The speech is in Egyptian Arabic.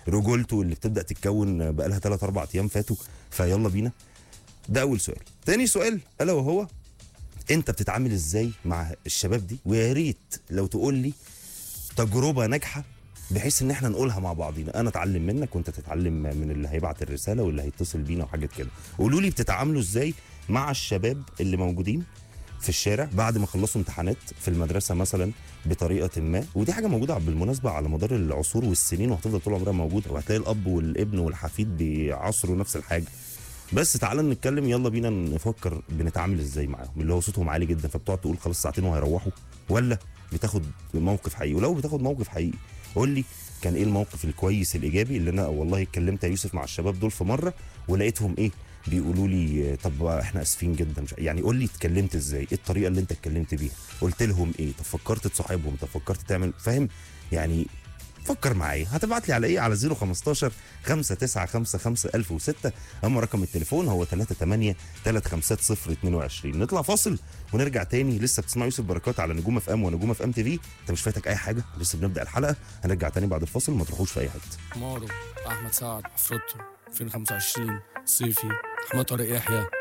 رجولته اللي بتبدا تتكون بقالها 3 4 ايام فاتوا فيلا بينا ده اول سؤال تاني سؤال الا وهو انت بتتعامل ازاي مع الشباب دي ويا ريت لو تقول لي تجربه ناجحه بحيث ان احنا نقولها مع بعضينا انا اتعلم منك وانت تتعلم من اللي هيبعت الرساله واللي هيتصل بينا وحاجات كده قولوا لي بتتعاملوا ازاي مع الشباب اللي موجودين في الشارع بعد ما خلصوا امتحانات في المدرسه مثلا بطريقه ما ودي حاجه موجوده بالمناسبه على مدار العصور والسنين وهتفضل طول عمرها موجوده وهتلاقي الاب والابن والحفيد بيعصروا نفس الحاجه بس تعالى نتكلم يلا بينا نفكر بنتعامل ازاي معاهم اللي هو صوتهم عالي جدا فبتقعد تقول خلاص ساعتين وهيروحوا ولا بتاخد موقف حقيقي ولو بتاخد موقف حقيقي قول لي كان ايه الموقف الكويس الايجابي اللي انا والله اتكلمت يا يوسف مع الشباب دول في مره ولقيتهم ايه بيقولوا لي طب احنا اسفين جدا مش يعني قول لي اتكلمت ازاي ايه الطريقه اللي انت اتكلمت بيها قلت لهم ايه طب فكرت تصاحبهم طب فكرت تعمل فاهم يعني فكر معايا هتبعت لي على ايه على 015 5955 1006 اما رقم التليفون هو 38 350 22 نطلع فاصل ونرجع تاني لسه بتسمع يوسف بركات على نجوم اف ام ونجوم اف ام تي في انت مش فاتك اي حاجه لسه بنبدا الحلقه هنرجع تاني بعد الفاصل ما تروحوش في اي حته مارو احمد سعد عفروتو 2025 صيفي احمد طارق يحيى